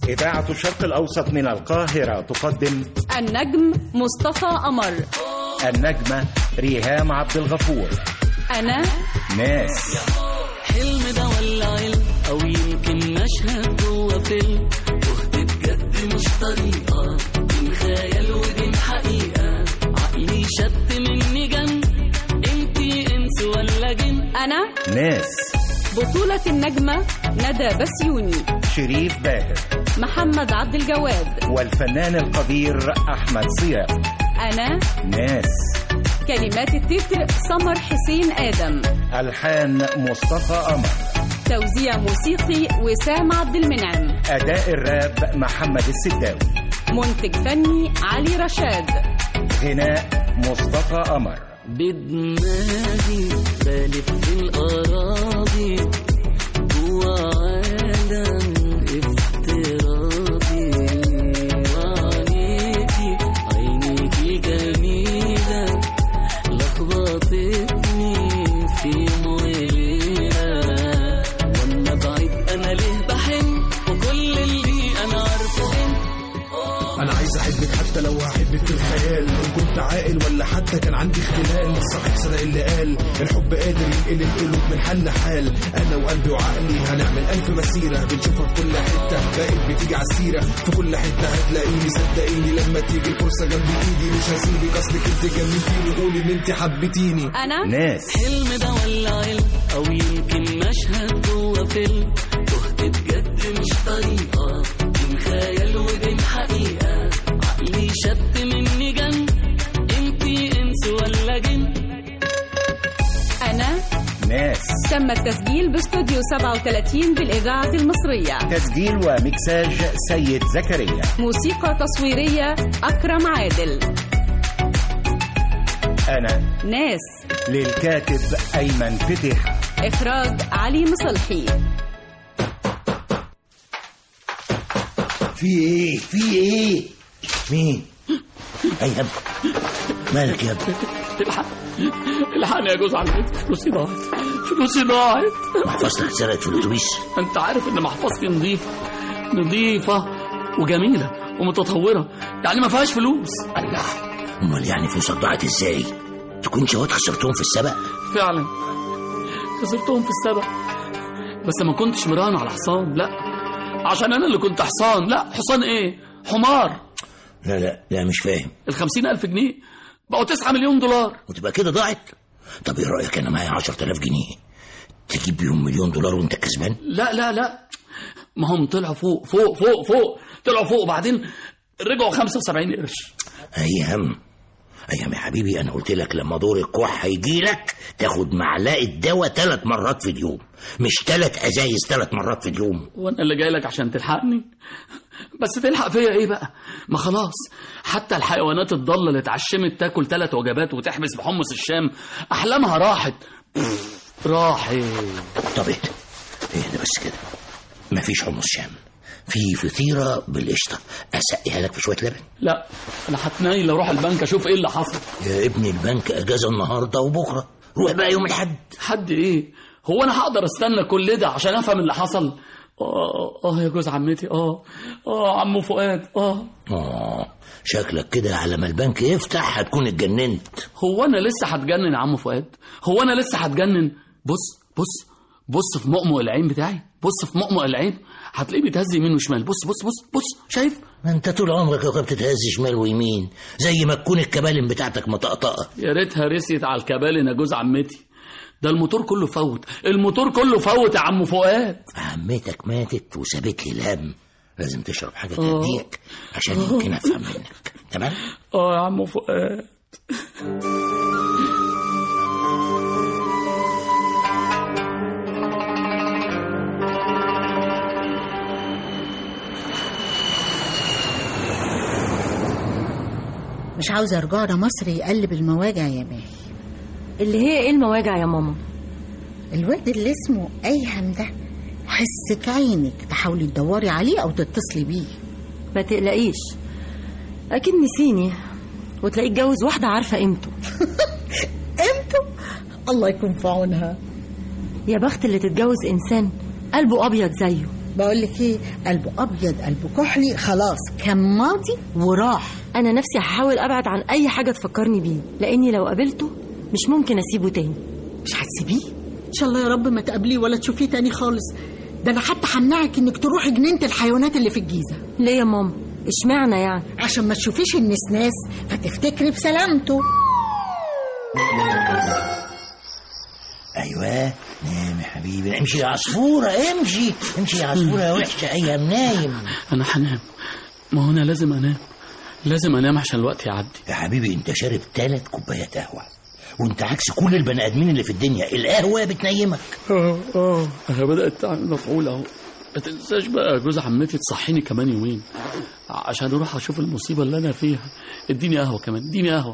إذاعة الشرق الأوسط من القاهرة تقدم النجم مصطفى قمر النجمة ريهام عبد الغفور أنا ناس حلم ده ولا علم او يمكن مشهد جوه فيلم تهت بجد مش طريقه بين خيال وبين حقيقه عقلي شت مني جن انتي انس ولا جن أنا ناس بطولة النجمة ندى بسيوني شريف باهر محمد عبد الجواد والفنان القدير أحمد صيام أنا ناس كلمات التتر سمر حسين آدم ألحان مصطفى قمر توزيع موسيقي وسام عبد المنعم أداء الراب محمد السداوي منتج فني علي رشاد غناء مصطفى قمر بدماغي بلف في الأراضي جوا عالم افتراضي وعينيكي عينيكي جميلة لخبطتني في مويلة وانا بعيد انا ليه بحن وكل اللي انا عارفه انت انا عايز احبك حتى لو هحبك في الخيال ان كنت عاقل ولا حتى كان عندي اختلال صاحب صدق اللي قال الحب قادر ينقل القلوب من حل لحال انا وقلبي وعقلي هنعمل الف مسيره بنشوفها في كل حته بقيت بتيجي على السيره في كل حته هتلاقيني صدقيني لما تيجي الفرصه جنب ايدي مش هسيبك اصلك انت جننتيني قولي ان انت حبيتيني أنا ناس حلم ده ولا علم او يمكن مشهد جوه فيلم تهت بجد مش طريقه بين خيال وبين حقيقه عقلي شت مني جن انتي انس ولا جن أنا ناس تم التسجيل باستوديو 37 بالإذاعة المصرية تسجيل ومكساج سيد زكريا موسيقى تصويرية أكرم عادل أنا ناس للكاتب أيمن فتح إخراج علي مصلحي في ايه في ايه مين اي يا ابني مالك يا ابني الحق الحقني يا جوز عمتي فلوسي ضاعت فلوسي ضاعت محفظتك اتسرقت في الاتوبيس انت عارف ان محفظتي نظيفه نظيفه وجميله ومتطوره يعني ما فيهاش فلوس الله امال يعني فلوسك ضاعت ازاي تكون شوات خسرتهم في السبق فعلا خسرتهم في السبق بس ما كنتش مران على حصان لا عشان انا اللي كنت حصان لا حصان ايه حمار لا لا لا مش فاهم الخمسين ألف جنيه بقوا تسعة مليون دولار وتبقى كده ضاعت طب ايه رايك انا معايا 10000 جنيه تجيب بيهم مليون دولار وانت كسبان لا لا لا ما هم طلعوا فوق فوق فوق فوق طلعوا فوق وبعدين رجعوا 75 قرش ايام ايام يا حبيبي انا قلت لك لما دور الكح هيجي لك تاخد معلقه دواء ثلاث مرات في اليوم مش ثلاث ازايز ثلاث مرات في اليوم وانا اللي جاي لك عشان تلحقني بس تلحق فيا ايه بقى ما خلاص حتى الحيوانات الضالة اللي اتعشمت تاكل ثلاث وجبات وتحبس بحمص الشام احلامها راحت راحت طب اهدى اهدى بس كده مفيش حمص شام في فطيره بالقشطه اسقيها لك في شويه لبن لا انا هتنيل اروح البنك اشوف ايه اللي حصل يا ابني البنك اجازه النهارده وبكره روح بقى يوم الاحد حد ايه هو انا هقدر استنى كل ده عشان افهم اللي حصل اه اه يا جوز عمتي اه اه عمو فؤاد اه اه شكلك كده على ما البنك يفتح هتكون اتجننت هو انا لسه هتجنن يا عمو فؤاد هو انا لسه هتجنن بص بص بص في مقمق العين بتاعي بص في مقمق العين هتلاقيه بيتهز يمين وشمال بص بص بص بص شايف ما انت طول عمرك يا بتتهز شمال ويمين زي ما تكون الكبالن بتاعتك مطقطقه يا ريتها رسيت على الكبالن يا جوز عمتي ده الموتور كله فوت الموتور كله فوت يا عمو فؤاد عمتك ماتت وسابت لي الهم لازم تشرب حاجه تهديك عشان يمكن افهم منك تمام اه يا عمو فؤاد مش عاوزة رجوعنا مصر يقلب المواجع يا ماهي اللي هي ايه المواجع يا ماما الواد اللي اسمه أيهم ده حسك عينك تحاولي تدوري عليه أو تتصلي بيه ما تقلقيش اكيد نسيني وتلاقيه اتجوز واحده عارفه قيمته امتى الله يكون في عونها يا بخت اللي تتجوز انسان قلبه ابيض زيه بقول لك ايه قلبه ابيض قلبه كحلي خلاص كان ماضي وراح انا نفسي هحاول ابعد عن اي حاجه تفكرني بيه لاني لو قابلته مش ممكن اسيبه تاني مش هتسيبيه ان شاء الله يا رب ما تقابليه ولا تشوفيه تاني خالص ده انا حتى همنعك انك تروحي جنينه الحيوانات اللي في الجيزه ليه يا ماما اشمعنى يعني عشان ما تشوفيش النسناس فتفتكري بسلامته ايوه نام يا حبيبي امشي يا عصفوره امشي امشي يا عصفوره يا وحشه ايام نايم انا هنام ما هو انا لازم انام لازم انام عشان الوقت يعدي يا حبيبي انت شارب ثلاث كوبايات قهوه وانت عكس كل البني ادمين اللي في الدنيا القهوه بتنيمك اه اه انا بدات تعمل مفعول اهو ما تنساش بقى جوز عمتي تصحيني كمان يومين عشان اروح اشوف المصيبه اللي انا فيها اديني قهوه كمان اديني قهوه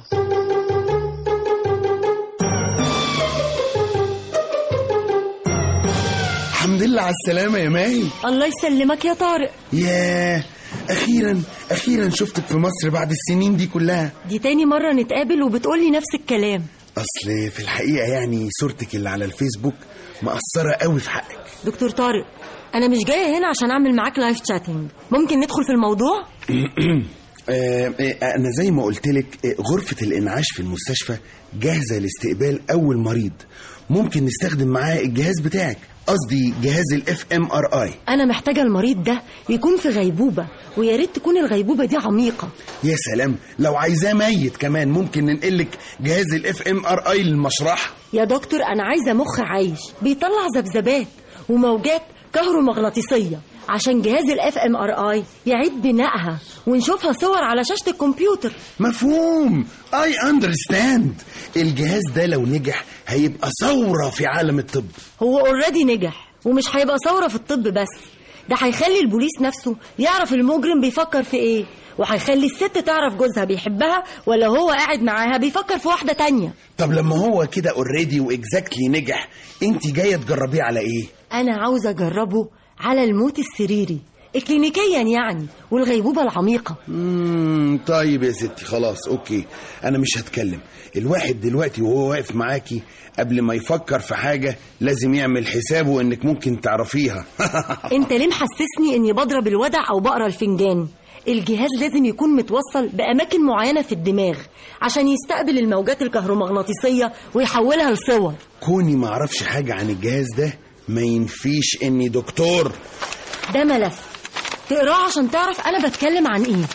الحمد لله على السلامة يا ماي الله يسلمك يا طارق ياه أخيرا أخيرا شفتك في مصر بعد السنين دي كلها دي تاني مره نتقابل وبتقولي نفس الكلام أصل في الحقيقة يعني صورتك اللي على الفيسبوك مأثرة قوي في حقك دكتور طارق انا مش جايه هنا عشان اعمل معاك لايف تشاتنج ممكن ندخل في الموضوع آه، آه، أنا زي ما قلت لك آه، غرفة الإنعاش في المستشفى جاهزة لاستقبال أول مريض ممكن نستخدم معاه الجهاز بتاعك قصدي جهاز الاف ام ار اي انا محتاجه المريض ده يكون في غيبوبه ويا ريت تكون الغيبوبه دي عميقه يا سلام لو عايزاه ميت كمان ممكن ننقلك جهاز الاف ام ار اي للمشرحة يا دكتور انا عايزه مخ عايش بيطلع ذبذبات وموجات كهرومغناطيسيه عشان جهاز الاف ام ار اي يعيد بنائها ونشوفها صور على شاشه الكمبيوتر مفهوم اي اندرستاند الجهاز ده لو نجح هيبقى ثورة في عالم الطب هو اوريدي نجح ومش هيبقى ثوره في الطب بس ده هيخلي البوليس نفسه يعرف المجرم بيفكر في ايه وهيخلي الست تعرف جوزها بيحبها ولا هو قاعد معاها بيفكر في واحده تانية طب لما هو كده اوريدي واكزاكتلي نجح انت جايه تجربيه على ايه انا عاوزه اجربه على الموت السريري اكلينيكيا يعني والغيبوبه العميقه امم طيب يا ستي خلاص اوكي انا مش هتكلم الواحد دلوقتي وهو واقف معاكي قبل ما يفكر في حاجه لازم يعمل حسابه انك ممكن تعرفيها انت ليه محسسني اني بضرب الودع او بقرا الفنجان الجهاز لازم يكون متوصل باماكن معينه في الدماغ عشان يستقبل الموجات الكهرومغناطيسيه ويحولها لصور كوني ما اعرفش حاجه عن الجهاز ده ما ينفيش اني دكتور ده ملف تقراه عشان تعرف انا بتكلم عن ايه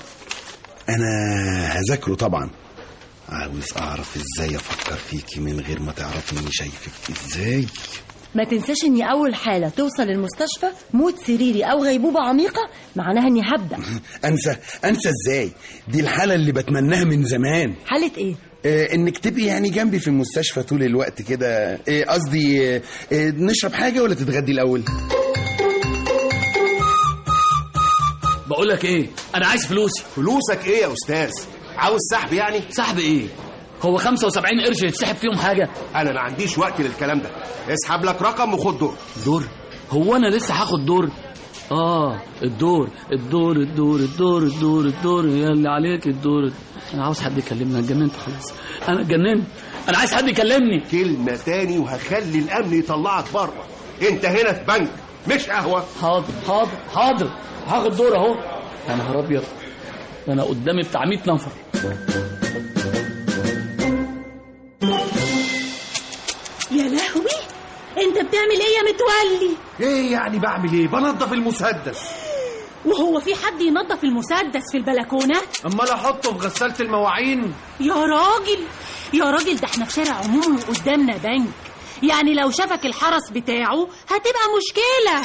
انا هذاكره طبعا عاوز اعرف ازاي افكر فيكي من غير ما تعرفي اني شايفك ازاي ما تنساش اني اول حاله توصل المستشفى موت سريري او غيبوبه عميقه معناها اني هبدا انسى انسى ازاي دي الحاله اللي بتمناها من زمان حاله ايه آه، انك تبقي يعني جنبي في المستشفى طول الوقت كده آه، قصدي آه، آه، نشرب حاجه ولا تتغدي الاول بقول لك ايه انا عايز فلوسي فلوسك ايه يا استاذ عاوز سحب يعني سحب ايه هو 75 قرش يتسحب فيهم حاجه انا ما عنديش وقت للكلام ده اسحب لك رقم وخد دور دور هو انا لسه هاخد دور اه الدور الدور الدور الدور الدور الدور يا اللي عليك الدور انا عاوز حد يكلمني انا اتجننت خلاص انا اتجننت انا عايز حد يكلمني كلمة تاني وهخلي الامن يطلعك بره انت هنا في بنك مش قهوة حاضر حاضر حاضر هاخد دور اهو يا نهار ابيض ده انا قدامي بتاع 100 نفر يا لهوي انت بتعمل ايه يا متولي ايه يعني بعمل ايه بنظف المسدس وهو في حد ينظف المسدس في البلكونه امال احطه في غسالة المواعين يا راجل يا راجل ده احنا في شارع عمومي وقدامنا بنك يعني لو شافك الحرس بتاعه هتبقى مشكله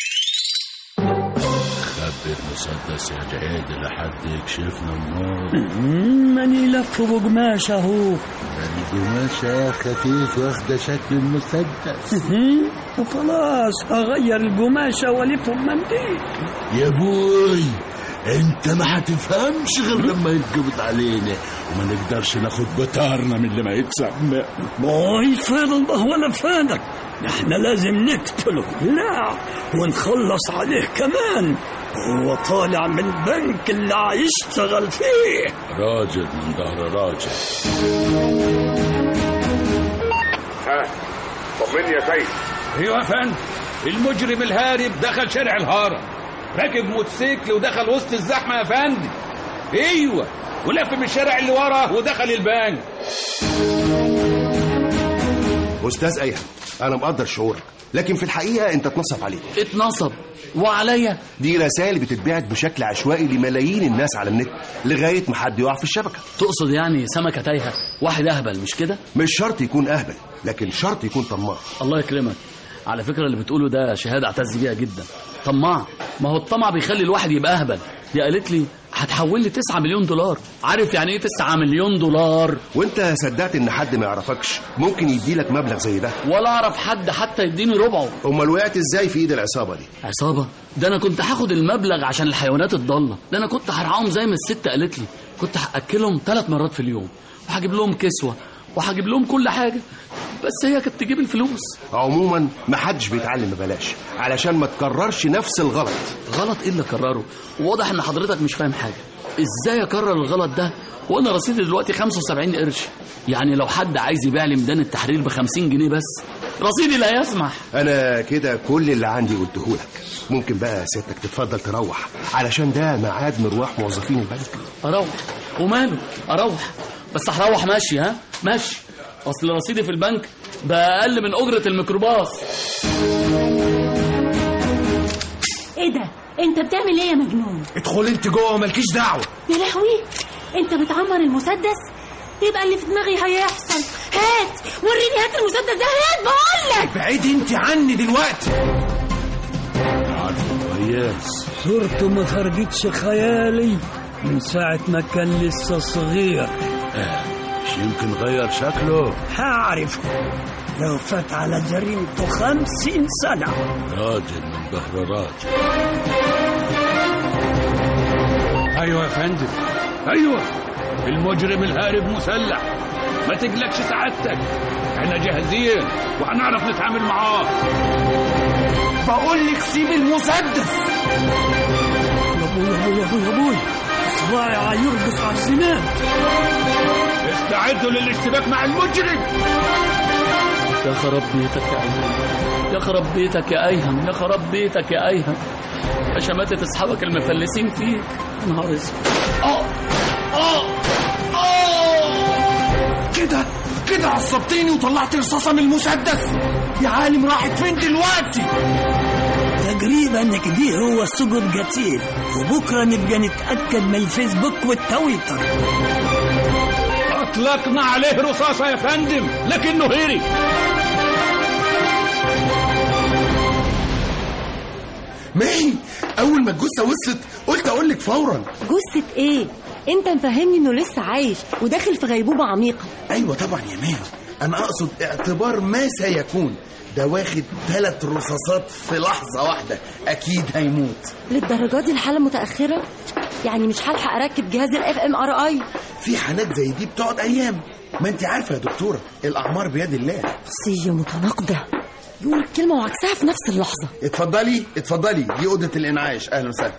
خبي المسدس يا جهاد لحد يكشفنا النار ماني لف بقماش اهو القماشة خفيف واخدة شكل المسدس طب خلاص هغير القماشة والف بمنديل يا بوي انت ما هتفهمش غير لما يتقبض علينا وما نقدرش ناخد بطارنا من اللي ما يتسمع ما يفاد الله ولا فادك احنا لازم نقتله لا ونخلص عليه كمان هو طالع من البنك اللي هيشتغل فيه راجل من ظهر راجل ها طمني يا سيد ايوه يا فندم المجرم الهارب دخل شارع الهرم راكب موتوسيكل ودخل وسط الزحمه يا فندم ايوه ولف من الشارع اللي ورا ودخل البنك استاذ ايهم انا مقدر شعورك لكن في الحقيقه انت اتنصب عليك اتنصب وعليا دي رسائل بتتبعت بشكل عشوائي لملايين الناس على النت لغايه ما حد يقع في الشبكه تقصد يعني سمكه تايهه واحد اهبل مش كده مش شرط يكون اهبل لكن شرط يكون طماع الله يكرمك على فكره اللي بتقوله ده شهاده اعتز بيها جدا طماع ما هو الطمع بيخلي الواحد يبقى اهبل دي قالت لي هتحول لي 9 مليون دولار عارف يعني ايه 9 مليون دولار وانت صدقت ان حد ما يعرفكش ممكن يديلك مبلغ زي ده ولا اعرف حد حتى يديني ربعه امال وقعت ازاي في ايد العصابه دي عصابه ده انا كنت هاخد المبلغ عشان الحيوانات الضاله ده انا كنت هرعاهم زي ما الست قالت لي كنت هاكلهم ثلاث مرات في اليوم وهجيب لهم كسوه وهجيب لهم كل حاجه بس هي كانت تجيب الفلوس عموما ما حدش بيتعلم ببلاش علشان ما تكررش نفس الغلط غلط ايه اللي كرره واضح ان حضرتك مش فاهم حاجه ازاي اكرر الغلط ده وانا رصيدي دلوقتي 75 قرش يعني لو حد عايز يبيع لي ميدان التحرير ب 50 جنيه بس رصيدي لا يسمح انا كده كل اللي عندي قلتهولك ممكن بقى سيادتك تتفضل تروح علشان ده ميعاد مروح موظفين البنك اروح وماله اروح بس هروح ماشي ها ماشي اصل رصيدي في البنك باقل من اجره الميكروباص ايه ده انت بتعمل ايه يا مجنون ادخل انت جوه مالكيش دعوه يا لهوي انت بتعمر المسدس يبقى اللي في دماغي هيحصل هات وريني هات المسدس ده هات بقول لك بعيد انت عني دلوقتي عارفه كويس صورته ما فرقتش خيالي من ساعة ما كان لسه صغير مش يمكن غير شكله هعرفه لو فات على جريمته خمسين سنة راجل من بحر راجل ايوه يا فندم ايوه المجرم الهارب مسلح ما تقلقش سعادتك احنا جاهزين وهنعرف نتعامل معاه بقول لك سيب المسدس يا ابوي يا ابوي يا ابوي يا ابوي صباعي هيرقص على السنان استعدوا للاشتباك مع المجرم يا خراب بيتك يا ايهم يا خراب بيتك يا ايهم يا خراب بيتك يا ايهم يا شماتة اصحابك المفلسين فيك يا نهار اسود اه اه اه كده كده عصبتني وطلعت رصاصه من المسدس يا عالم راحت فين دلوقتي تقريبا كده هو سقط قتيل وبكرة نبقى نتأكد من الفيسبوك والتويتر اطلقنا عليه رصاصة يا فندم لكنه هري ماهي اول ما الجثه وصلت قلت اقول لك فورا جثة ايه؟ انت مفهمني انه لسه عايش وداخل في غيبوبة عميقة ايوه طبعا يا ماهي انا اقصد اعتبار ما سيكون ده واخد ثلاث رصاصات في لحظه واحده اكيد هيموت للدرجة دي الحالة متأخرة؟ يعني مش هلحق اركب جهاز الاف ام ار اي في حالات زي دي بتقعد ايام ما انت عارفه يا دكتوره الاعمار بيد الله سي متناقضة يقول الكلمة وعكسها في نفس اللحظة اتفضلي اتفضلي دي اوضه الانعاش اهلا وسهلا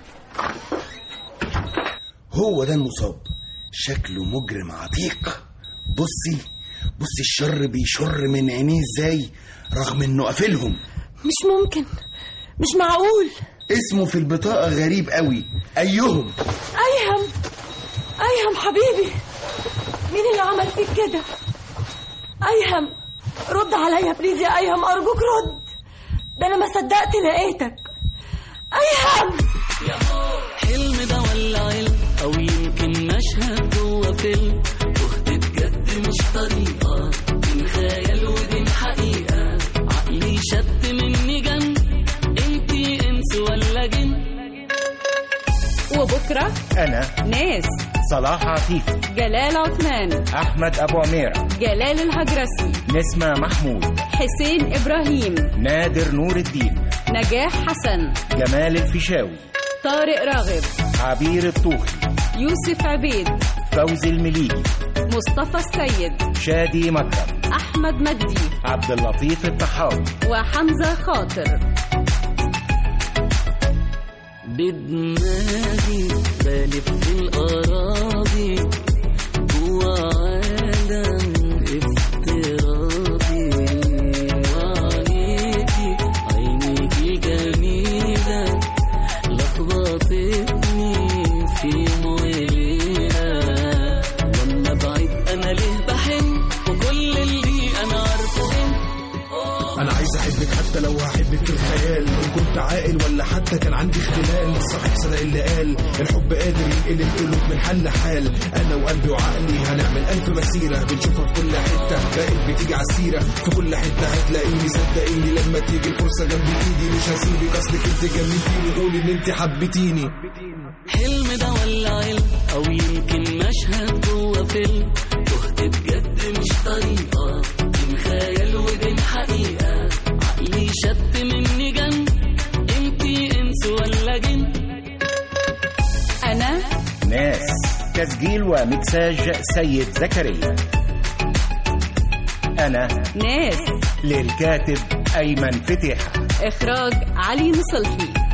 هو ده المصاب شكله مجرم عتيق بصي بصي الشر بيشر من عينيه ازاي رغم انه قافلهم مش ممكن مش معقول اسمه في البطاقه غريب قوي ايهم ايهم ايهم حبيبي مين اللي عمل فيك كده ايهم رد عليا بليز يا ايهم ارجوك رد ده انا ما صدقت لقيتك ايهم حلم ده ولا علم او يمكن مشهد جوه فيلم تهت بجد مش طريقه بين خيال وبين حقيقه عقلي شد مني جن انتي انس ولا جن وبكرة أنا ناس صلاح عفيفي جلال عثمان أحمد أبو عميرة جلال الهجرسي نسمة محمود حسين إبراهيم نادر نور الدين نجاح حسن جمال الفيشاوي طارق راغب عبير الطوخي يوسف عبيد فوزي المليجي مصطفى السيد شادي مكرم أحمد مجدي عبد اللطيف الطحاوي وحمزة خاطر بدماغي بلف في الأراضي جوا عالم افتراضي وعليكي عينيك الخيال ان كنت عاقل ولا حتى كان عندي اختلال صحيح صدق اللي قال الحب قادر ينقل القلوب من حل لحال انا وقلبي وعقلي هنعمل الف مسيره بنشوفها في كل حته بقت بتيجي على السيره في كل حته هتلاقيني صدقيني لما تيجي الفرصه جنب ايدي مش هسيبك اصلك انت جننتيني قولي ان انت حبيتيني حلم ده ولا علم او يمكن مشهد جوه فيلم تهت بجد مش طريقة بين خيال وبين حقيقة عقلي شت مني جن انتي انس ولا جن أنا ناس تسجيل ومكساج سيد زكريا أنا ناس للكاتب أيمن فتح إخراج علي نصلحي